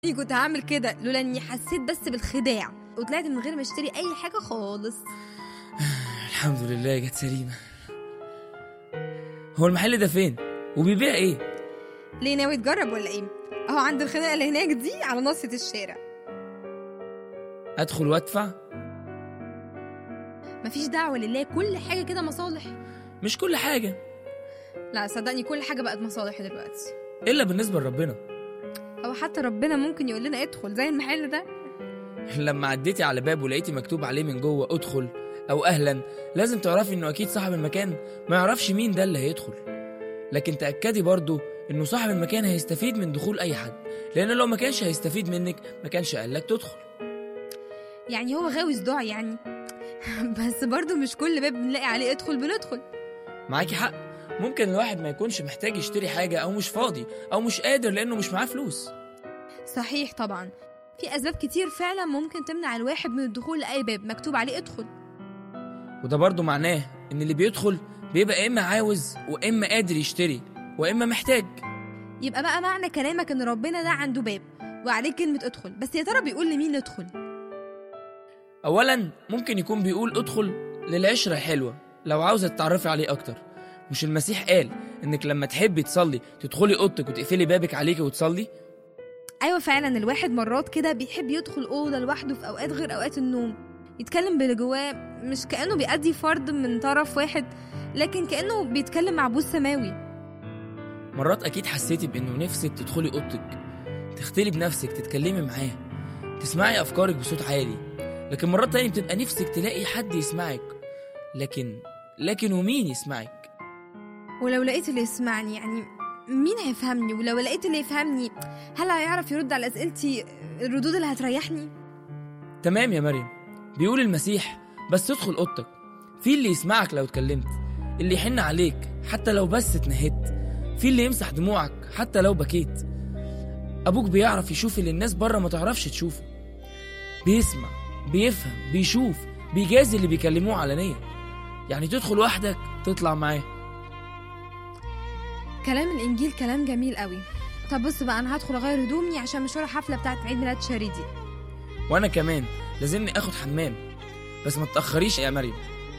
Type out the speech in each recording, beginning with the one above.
إني كنت هعمل كده لولا اني حسيت بس بالخداع وطلعت من غير ما اشتري اي حاجه خالص الحمد لله جت سليمة هو المحل ده فين؟ وبيبيع ايه؟ ليه ناوي تجرب ولا ايه اهو عند الخناقه اللي هناك دي على ناصيه الشارع ادخل وادفع؟ مفيش دعوه لله كل حاجه كده مصالح مش كل حاجة لا صدقني كل حاجه بقت مصالح دلوقتي الا بالنسبة لربنا او حتى ربنا ممكن يقول لنا ادخل زي المحل ده لما عديتي على باب ولقيتي مكتوب عليه من جوه ادخل او اهلا لازم تعرفي انه اكيد صاحب المكان ما يعرفش مين ده اللي هيدخل لكن تاكدي برضو انه صاحب المكان هيستفيد من دخول اي حد لان لو ما كانش هيستفيد منك ما كانش قالك تدخل يعني هو غاوي صداع يعني بس برضو مش كل باب بنلاقي عليه ادخل بندخل معاكي حق ممكن الواحد ما يكونش محتاج يشتري حاجة أو مش فاضي أو مش قادر لأنه مش معاه فلوس صحيح طبعا في اسباب كتير فعلا ممكن تمنع الواحد من الدخول لاي باب مكتوب عليه ادخل وده برضو معناه إن اللي بيدخل بيبقى إما عاوز وإما قادر يشتري وإما محتاج يبقى بقى معنى كلامك ان ربنا ده عنده باب وعليه كلمه ادخل بس يا ترى بيقول لمين ندخل أولا ممكن يكون بيقول ادخل للعشرة الحلوة لو عاوزة تتعرفي عليه أكتر مش المسيح قال إنك لما تحبي تصلي تدخلي أوضتك وتقفلي بابك عليكي وتصلي ايوه فعلا الواحد مرات كده بيحب يدخل اوضه لوحده في اوقات غير اوقات النوم يتكلم باللي جواه مش كانه بيأدي فرض من طرف واحد لكن كانه بيتكلم مع ابوه السماوي مرات أكيد حسيتي بإنه نفسك تدخلي أوضتك تختلي بنفسك تتكلمي معاه تسمعي أفكارك بصوت عالي لكن مرات تانية بتبقى نفسك تلاقي حد يسمعك لكن لكن ومين يسمعك ولو لقيت اللي يسمعني يعني مين هيفهمني ولو لقيت اللي يفهمني هل هيعرف يرد على اسئلتي الردود اللي هتريحني تمام يا مريم بيقول المسيح بس ادخل اوضتك في اللي يسمعك لو اتكلمت اللي يحن عليك حتى لو بس اتنهدت في اللي يمسح دموعك حتى لو بكيت ابوك بيعرف يشوف اللي الناس بره ما تعرفش تشوفه بيسمع بيفهم بيشوف بيجازي اللي بيكلموه علانية يعني تدخل وحدك تطلع معاه كلام الانجيل كلام جميل قوي طب بص بقى انا هدخل اغير هدومي عشان مشوار الحفله بتاعت عيد ميلاد شاري دي وانا كمان لازمني اخد حمام بس ما تاخريش يا مريم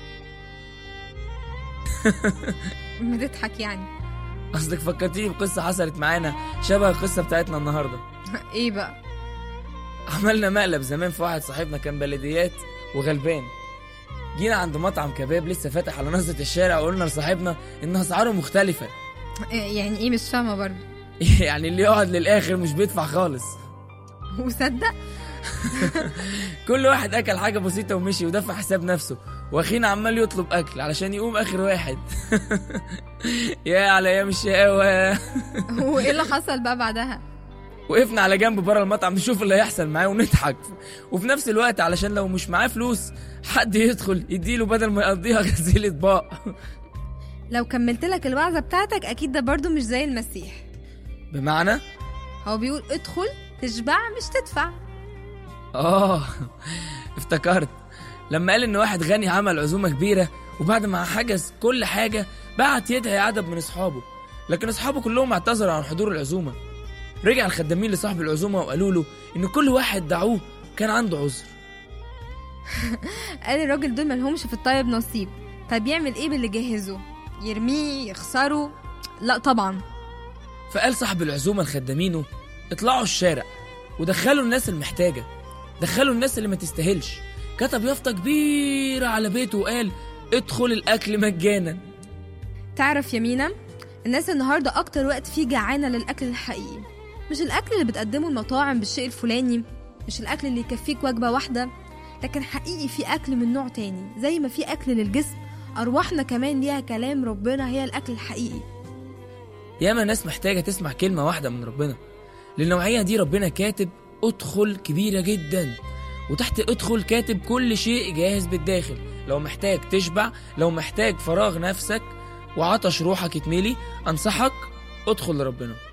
بتضحك يعني اصلك فكرتيني بقصه حصلت معانا شبه القصه بتاعتنا النهارده ايه بقى عملنا مقلب زمان في واحد صاحبنا كان بلديات وغلبان جينا عند مطعم كباب لسه فاتح على نصة الشارع وقلنا لصاحبنا ان اسعاره مختلفة إيه يعني ايه مش فاهمه برضه يعني اللي يقعد للاخر مش بيدفع خالص وصدق كل واحد اكل حاجة بسيطة ومشي ودفع حساب نفسه واخينا عمال يطلب اكل علشان يقوم اخر واحد يا على ايام الشقاوة وايه اللي حصل بقى بعدها وقفنا على جنب بره المطعم نشوف اللي هيحصل معاه ونضحك وفي نفس الوقت علشان لو مش معاه فلوس حد يدخل يديله بدل ما يقضيها غسيل اطباق لو كملت لك الوعظه بتاعتك اكيد ده برضه مش زي المسيح بمعنى هو بيقول ادخل تشبع مش تدفع اه افتكرت لما قال ان واحد غني عمل عزومه كبيره وبعد ما حجز كل حاجه بعت يدعي عدد من اصحابه لكن اصحابه كلهم اعتذروا عن حضور العزومه رجع الخدامين لصاحب العزومه وقالوا له ان كل واحد دعوه كان عنده عذر قال الراجل دول ملهمش في الطيب نصيب طب يعمل ايه باللي جهزه يرميه يخسره لا طبعا فقال صاحب العزومه لخدامينه اطلعوا الشارع ودخلوا الناس المحتاجه دخلوا الناس اللي ما تستاهلش كتب يافطه كبيره على بيته وقال ادخل الاكل مجانا تعرف يا مينا الناس النهارده اكتر وقت فيه جعانه للاكل الحقيقي مش الاكل اللي بتقدمه المطاعم بالشيء الفلاني مش الاكل اللي يكفيك وجبه واحده لكن حقيقي في اكل من نوع تاني زي ما في اكل للجسم ارواحنا كمان ليها كلام ربنا هي الاكل الحقيقي ياما ناس محتاجة تسمع كلمة واحدة من ربنا للنوعية دي ربنا كاتب ادخل كبيرة جدا وتحت ادخل كاتب كل شيء جاهز بالداخل لو محتاج تشبع لو محتاج فراغ نفسك وعطش روحك يتملي انصحك ادخل لربنا